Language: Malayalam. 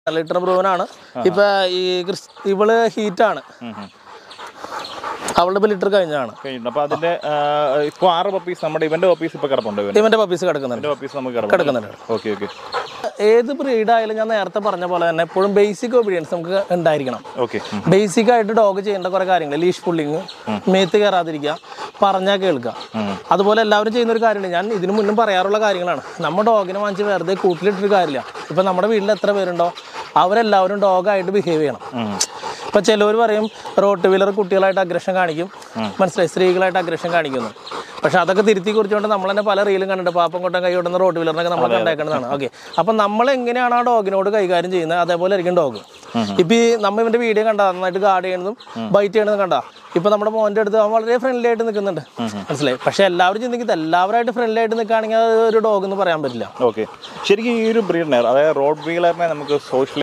ലിറ്റർ ബ്രൂവനാണ് ഇപ്പൊ ഈ ക്രിസ് ഇവള് ഹീറ്റാണ് അവളുടെ ഇപ്പൊ ലിറ്റർ കഴിഞ്ഞാണ് കഴിഞ്ഞിട്ടുണ്ട് അപ്പൊ അതിന്റെ ഇപ്പൊ ആറ് പപ്പീസ് നമ്മുടെ ഇവന്റെ പപ്പീസ് ഇപ്പൊ കിടപ്പുണ്ട് ഇവന്റെ ഇവന്റെ പപ്പീസ് കിടക്കുന്നുണ്ട് പപ്പീസ് നമുക്ക് കിടക്കുന്നുണ്ട്. കിടപ്പുണ്ട് ഓക്കെ ഓക്കെ ഏത് ബ്രീഡ് ആയാലും ഞാൻ നേരത്തെ പറഞ്ഞ പോലെ തന്നെ എപ്പോഴും ബേസിക് ഒബീഡിയൻസ് നമുക്ക് ഉണ്ടായിരിക്കണം ഓക്കെ ബേസിക് ആയിട്ട് ഡോഗ് ചെയ്യേണ്ട കുറെ കാര്യങ്ങൾ ലീഷ് പുള്ളിങ് മേത്ത് കയറാതിരിക്കുക പറഞ്ഞാൽ കേൾക്കുക അതുപോലെ എല്ലാവരും ചെയ്യുന്ന ഒരു കാര്യമുണ്ട് ഞാൻ ഇതിനു മുന്നും പറയാറുള്ള കാര്യങ്ങളാണ് നമ്മൾ ഡോഗിനെ വാങ്ങിച്ച് വെറുതെ കൂട്ടിലിട്ടൊരു കാര്യമില്ല ഇപ്പം നമ്മുടെ വീട്ടിൽ എത്ര പേരുണ്ടോ അവരെല്ലാവരും ഡോഗായിട്ട് ബിഹേവ് ചെയ്യണം ഇപ്പം ചിലവർ പറയും റോട്ട് വീലർ കുട്ടികളായിട്ട് അഗ്രഷൻ കാണിക്കും മനസ്സിലായി സ്ത്രീകളായിട്ട് അഗ്രഷൻ കാണിക്കുന്നു പക്ഷെ അതൊക്കെ തിരുത്തി കുറിച്ചുകൊണ്ട് നമ്മൾ തന്നെ പല റീലും കണ്ടിട്ട് പാപ്പം കൊട്ടം കൈ കൊണ്ടുന്ന റോട്ട് വീലറിനൊക്കെ നമ്മൾ കണ്ടേക്കുന്നതാണ് ഓക്കെ അപ്പം നമ്മൾ എങ്ങനെയാണ് ആ ഡോഗിനോട് കൈകാര്യം ചെയ്യുന്നത് അതേപോലെ ആയിരിക്കും ഡോഗ് ഇപ്പം ഈ നമ്മ ഇവന്റെ വീഡിയോ കണ്ടാ നന്നായിട്ട് ഗാർഡ് ചെയ്യണതും ബൈറ്റ് ചെയ്യണതും കണ്ടാ ഇപ്പൊ നമ്മുടെ മോന്റെ അടുത്ത് അവൻ വളരെ ഫ്രണ്ട്ലി ആയിട്ട് നിൽക്കുന്നുണ്ട് മനസ്സിലായി പക്ഷെ എല്ലാവരും ചിന്തിക്കുന്നത് എല്ലാവരായിട്ട് ഫ്രണ്ട്ലി ആയിട്ട് നിൽക്കുകയാണെങ്കിൽ അത് ഒരു ഡോഗ് എന്ന് പറയാൻ പറ്റില്ല ഓക്കെ ശരിക്കും ഈ ഒരു ബ്രീഡിനെ അതായത് റോഡ് വീലറിനെ നമുക്ക് സോഷ്യൽ